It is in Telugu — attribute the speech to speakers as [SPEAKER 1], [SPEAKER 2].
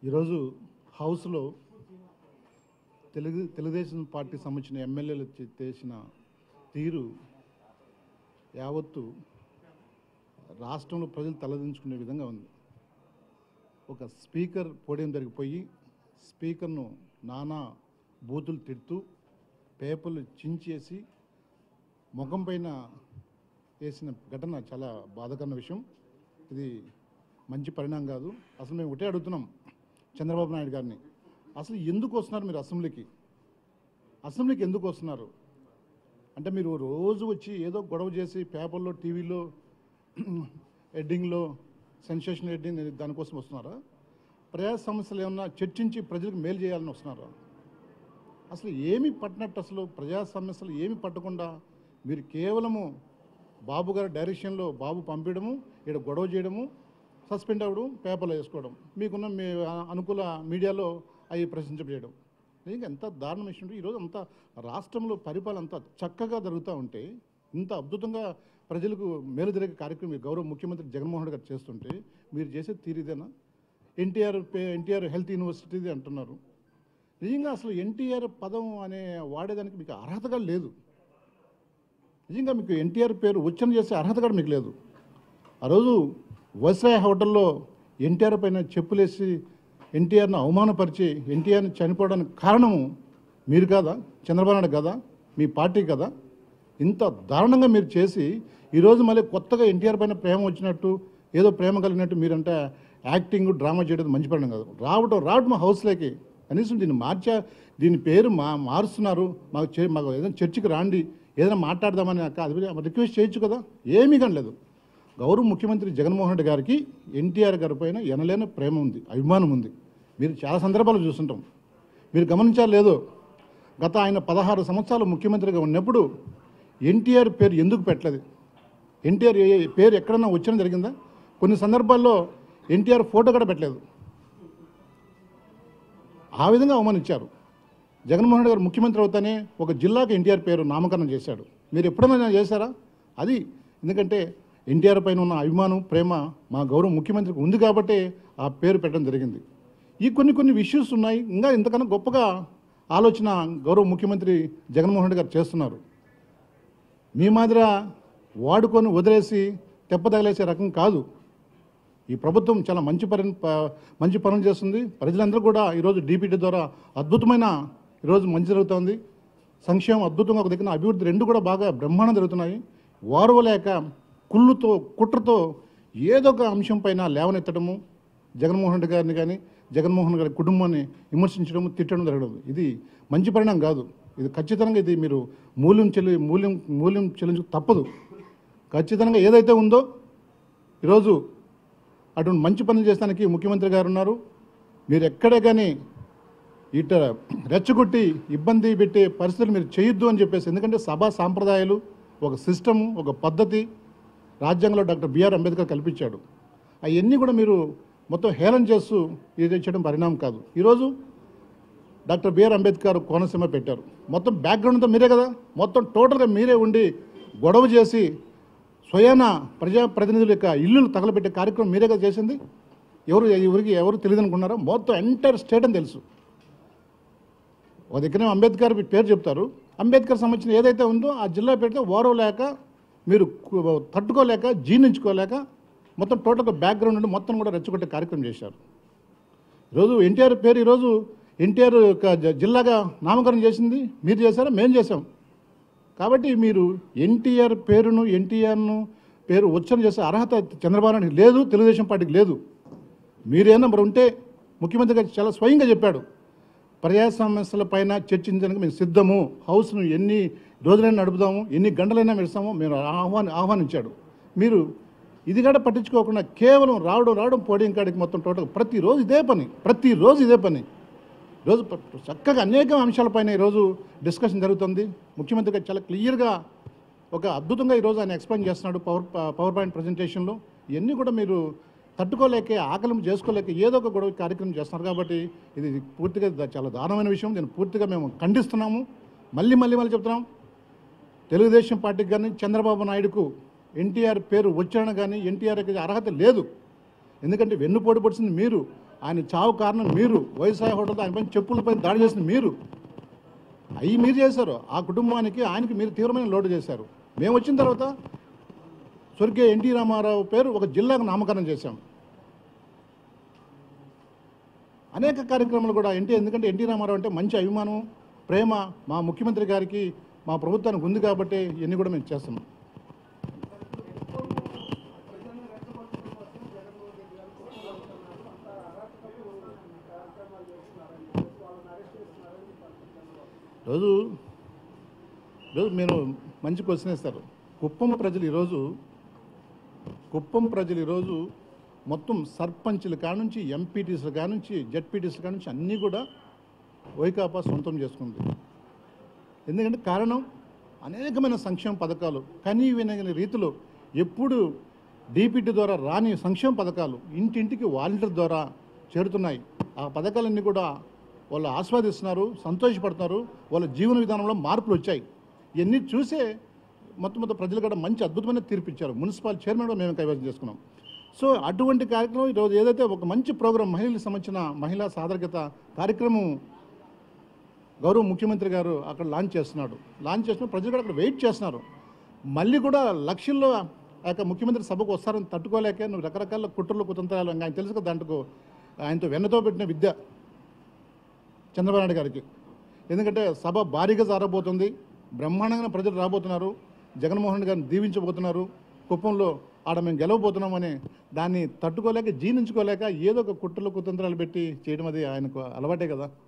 [SPEAKER 1] ఈరోజు హౌస్లో తెలుగు తెలుగుదేశం పార్టీ సంబంధించిన ఎమ్మెల్యేలు చే- చేసిన తీరు యావత్తు రాష్ట్రంలో ప్రజలు తలదించుకునే విధంగా ఉంది ఒక స్పీకర్ పోడియం దగ్గరికి పోయి స్పీకర్ను నానా బూతులు తిడుతూ పేపర్లు చించేసి ముఖం పైన వేసిన ఘటన చాలా బాధాకరమైన విషయం ఇది మంచి పరిణామం కాదు అసలు మేము ఒకటే అడుగుతున్నాం చంద్రబాబు నాయుడు గారిని అసలు ఎందుకు వస్తున్నారు మీరు అసెంబ్లీకి అసెంబ్లీకి ఎందుకు వస్తున్నారు అంటే మీరు రోజు వచ్చి ఏదో గొడవ చేసి పేపర్లో టీవీలో హెడ్డింగ్లో సెన్సేషన్ హెడ్డింగ్ దానికోసం వస్తున్నారా ప్రజా సమస్యలు ఏమన్నా చర్చించి ప్రజలకు మేలు చేయాలని వస్తున్నారా అసలు ఏమి పట్టినట్టు అసలు ప్రజా సమస్యలు ఏమి పట్టకుండా మీరు కేవలము బాబు గారి డైరెక్షన్లో బాబు పంపించడము ఇక్కడ గొడవ చేయడము సస్పెండ్ అవ్వడం పేపర్లో వేసుకోవడం మీకున్న మీ అనుకూల మీడియాలో అవి ప్రశ్నించడం నిజంగా ఎంత దారుణం విషయం అంటే ఈరోజు అంత రాష్ట్రంలో పరిపాలన అంత చక్కగా జరుగుతూ ఉంటే ఇంత అద్భుతంగా ప్రజలకు మేలు జరిగే కార్యక్రమం ఈ గౌరవ ముఖ్యమంత్రి జగన్మోహన్ రెడ్డి గారు చేస్తుంటే మీరు చేసే తీరిదేనా NTR pay NTR health university అంటున్నారు నిజంగా అసలు ఎన్టీఆర్ పదం అనే వాడేదానికి మీకు అర్హతగా లేదు నిజంగా మీకు ఎన్టీఆర్ పేరు ఉచ్చరణ చేసే అర్హత కూడా మీకు లేదు ఆ రోజు వైస్రాయ్ హోటల్లో ఎన్టీఆర్ పైన చెప్పులేసి ఎన్టీఆర్ను అవమానపరిచి ఎన్టీఆర్ని చనిపోవడానికి కారణము మీరు కాదా చంద్రబాబు నాయుడు కదా మీ పార్టీ కదా ఇంత దారుణంగా మీరు చేసి ఈరోజు మళ్ళీ కొత్తగా ఎన్టీఆర్ పైన ప్రేమ వచ్చినట్టు ఏదో ప్రేమ కలిగినట్టు మీరంటే యాక్టింగ్ డ్రామా చేయడం మంచి పని కాదు రావటం రావటం మా హౌస్లోకి కనీసం దీన్ని మార్చా దీని పేరు మా మారుస్తున్నారు మాకు చే మాకు ఏదైనా చర్చికి రాండి ఏదైనా మాట్లాడదామని నాకు అది రిక్వెస్ట్ చేయొచ్చు కదా ఏమీ కనలేదు గౌరవ ముఖ్యమంత్రి జగన్మోహన్ రెడ్డి గారికి ఎన్టీఆర్ గారి పైన ఎనలేని ప్రేమ ఉంది అభిమానం ఉంది మీరు చాలా సందర్భాలు చూస్తుంటాం మీరు గమనించాలి లేదో గత ఆయన పదహారు సంవత్సరాలు ముఖ్యమంత్రిగా ఉన్నప్పుడు ఎన్టీఆర్ పేరు ఎందుకు పెట్టలేదు ఎన్టీఆర్ ఏ- ఏ పేరు ఎక్కడన్నా వచ్చిన జరిగిందా కొన్ని సందర్భాల్లో ఎన్టీఆర్ ఫోటో కూడా పెట్టలేదు ఆ విధంగా అవమానించారు జగన్మోహన్ రెడ్డి గారు ముఖ్యమంత్రి అవుతానే ఒక జిల్లాకు ఎన్టీఆర్ పేరు నామకరణం చేశాడు మీరు ఎప్పుడైనా చేశారా అది ఎందుకంటే ఎన్టీఆర్ పైన ఉన్న అభిమానం ప్రేమ మా గౌరవ ముఖ్యమంత్రికి ఉంది కాబట్టే ఆ పేరు పెట్టడం జరిగింది ఈ కొన్ని కొన్ని ఇష్యూస్ ఉన్నాయి ఇంకా ఇంతకన్నా గొప్పగా ఆలోచన గౌరవ ముఖ్యమంత్రి జగన్మోహన్ రెడ్డి గారు చేస్తున్నారు మీ మాదిర వాడుకొని వదిలేసి తెప్ప తగిలేసే రకం కాదు ఈ ప్రభుత్వం చాలా మంచి పని ప- మంచి పనులు చేస్తుంది ప్రజలందరూ కూడా ఈరోజు డీపీటీ ద్వారా అద్భుతమైన ఈరోజు మంచి జరుగుతోంది సంక్షేమం అద్భుతంగా ఒక దగ్గర అభివృద్ధి రెండు కూడా బాగా బ్రహ్మాండం జరుగుతున్నాయి వారవలేక కుళ్ళుతో కుట్రతో ఏదో ఒక అంశం పైన లేవనెత్తడము జగన్మోహన్ రెడ్డి గారిని కానీ జగన్మోహన్ గారి కుటుంబాన్ని విమర్శించడం తిట్టడం జరగడం ఇది మంచి పరిణామం కాదు ఇది ఖచ్చితంగా ఇది మీరు మూల్యం చెల్లి మూల్యం మూల్యం చెల్లించ తప్పదు ఖచ్చితంగా ఏదైతే ఉందో ఈరోజు అటువంటి మంచి పనులు చేస్తానికి ముఖ్యమంత్రి గారు ఉన్నారు మీరు ఎక్కడే కానీ ఇట రెచ్చగొట్టి ఇబ్బంది పెట్టే పరిస్థితులు మీరు చేయొద్దు అని చెప్పేసి ఎందుకంటే సభా సాంప్రదాయాలు ఒక సిస్టమ్ ఒక పద్ధతి రాజ్యాంగంలో డాక్టర్ బిఆర్ అంబేద్కర్ కల్పించాడు అవన్నీ కూడా మీరు మొత్తం హేళన చేస్తూ ఇది చేయడం పరిణామం కాదు ఈరోజు డాక్టర్ బిఆర్ అంబేద్కర్ కోనసీమ పెట్టారు మొత్తం బ్యాక్గ్రౌండ్ అంతా మీరే కదా మొత్తం టోటల్గా మీరే ఉండి గొడవ చేసి స్వయాన ప్రజాప్రతినిధుల యొక్క ఇల్లులు తగలబెట్టే కార్యక్రమం మీరే కదా చేసింది ఎవరు ఎవరికి ఎవరు తెలియదు అనుకున్నారో మొత్తం ఎంటైర్ స్టేట్ అని తెలుసు ఒక దగ్గర అంబేద్కర్ పేరు చెప్తారు అంబేద్కర్ సంబంధించిన ఏదైతే ఉందో ఆ జిల్లా పెడితే ఓరవలేక మీరు కు- తట్టుకోలేక జీర్ణించుకోలేక మొత్తం టోటల్గా బ్యాక్గ్రౌండ్ నుండి మొత్తం కూడా రెచ్చగొట్టే కార్యక్రమం చేశారు ఈరోజు ఎన్టీఆర్ పేరు ఈరోజు ఎన్టీఆర్ యొక్క జ- జిల్లాగా నామకరణం చేసింది మీరు చేశారా మేము చేసాం కాబట్టి మీరు ఎన్టీఆర్ పేరును ఎన్టీఆర్ను పేరు ఉచ్చరణ చేసే అర్హత చంద్రబాబు నాయుడుకి లేదు తెలుగుదేశం పార్టీకి లేదు మీరేనా మరి ఉంటే ముఖ్యమంత్రి గారు చాలా స్వయంగా చెప్పాడు ప్రజా సమస్యల పైన చర్చించడానికి మేము సిద్ధము హౌస్ను ఎన్ని రోజులైనా నడుపుదాము ఎన్ని గంటలైనా పెడతామో మేము ఆహ్వాని ఆహ్వానించాడు మీరు ఇది కూడా పట్టించుకోకుండా కేవలం రావడం రావడం పోడియం కాడికి మొత్తం టోటల్ ప్రతిరోజు ఇదే పని ప్రతిరోజు ఇదే పని ఈరోజు ప- చక్కగా అనేక అంశాలపైన ఈరోజు డిస్కషన్ జరుగుతుంది ముఖ్యమంత్రి గారు చాలా క్లియర్గా ఒక అద్భుతంగా ఈరోజు ఆయన ఎక్స్ప్లెయిన్ చేస్తున్నాడు పవర్ పవర్ పాయింట్ ప్రజెంటేషన్లో ఇవన్నీ కూడా మీరు తట్టుకోలేక ఆకలింపు చేసుకోలేక ఏదో ఒక గొడవ కార్యక్రమం చేస్తున్నారు కాబట్టి ఇది పూర్తిగా ద- చాలా దారుణమైన విషయం దీన్ని పూర్తిగా మేము ఖండిస్తున్నాము మళ్ళీ మళ్ళీ మళ్ళీ చెప్తున్నాం తెలుగుదేశం పార్టీకి కానీ చంద్రబాబు నాయుడుకు ఎన్టీఆర్ పేరు ఉచ్చారణ కానీ ఎన్టీఆర్కి అర్హత లేదు ఎందుకంటే వెన్నుపోటు పొడిచింది మీరు ఆయన చావు కారణం మీరు వైఎస్ఆర్ హోటల్తో ఆయన పైన చెప్పులపై దాడి చేసిన మీరు అవి మీరు చేశారు ఆ కుటుంబానికి ఆయనకి మీరు తీవ్రమైన లోటు చేశారు మేము వచ్చిన తర్వాత స్వర్గీయ ఎన్టీ రామారావు పేరు ఒక జిల్లాకు నామకరణం చేశాం అనేక కార్యక్రమాలు కూడా ఎన్టీ ఎందుకంటే ఎన్టీ రామారావు అంటే మంచి అభిమానం ప్రేమ మా ముఖ్యమంత్రి గారికి మా ప్రభుత్వానికి ఉంది కాబట్టి ఇవన్నీ కూడా మేము చేస్తున్నాం రోజు రోజు మీరు మంచి క్వశ్చన్ ఇస్తారు కుప్పం ప్రజలు ఈరోజు కుప్పం ప్రజలు ఈరోజు మొత్తం సర్పంచ్ల కానుంచి ఎంపీటీసీల కానుంచి జడ్పీటీసీల కానుంచి అన్నీ కూడా వైకాపా సొంతం చేసుకుంది ఎందుకంటే కారణం అనేకమైన సంక్షేమ పథకాలు కనీ వినగని రీతిలో ఎప్పుడు డీపీటీ ద్వారా రాని సంక్షేమ పథకాలు ఇంటింటికి వాలంటీర్ ద్వారా చేరుతున్నాయి ఆ పథకాలన్నీ కూడా వాళ్ళు ఆస్వాదిస్తున్నారు సంతోషపడుతున్నారు వాళ్ళ జీవన విధానంలో మార్పులు వచ్చాయి ఇవన్నీ చూసే మొత్తం మొత్తం ప్రజలు కూడా మంచి అద్భుతమైన తీర్పు ఇచ్చారు మున్సిపల్ చైర్మన్ కూడా మేము కైవసం చేసుకున్నాం సో అటువంటి కార్యక్రమం ఈరోజు ఏదైతే ఒక మంచి ప్రోగ్రాం మహిళలకు సంబంధించిన మహిళా సాధకత కార్యక్రమం గౌరవ ముఖ్యమంత్రి గారు అక్కడ లాంచ్ చేస్తున్నాడు లాంచ్ చేసిన ప్రజలు కూడా అక్కడ వెయిట్ చేస్తున్నారు మళ్ళీ కూడా లక్షల్లో ఆ యొక్క ముఖ్యమంత్రి సభకు వస్తారని తట్టుకోలేక నువ్వు రకరకాల కుట్రలు కుతంత్రాలు ఇంకా ఆయన తెలుసు కదా దాంట్లో ఆయనతో వెన్నతో పెట్టిన విద్య చంద్రబాబు నాయుడు గారికి ఎందుకంటే సభ భారీగా జారబోతుంది బ్రహ్మాండంగా ప్రజలు రాబోతున్నారు జగన్మోహన్ రెడ్డి గారిని దీవించబోతున్నారు కుప్పంలో ఆడ మేము గెలవబోతున్నామని దాన్ని తట్టుకోలేక జీర్ణించుకోలేక ఏదో ఒక కుట్రలు కుతంత్రాలు పెట్టి చేయడం అది ఆయనకు అలవాటే కదా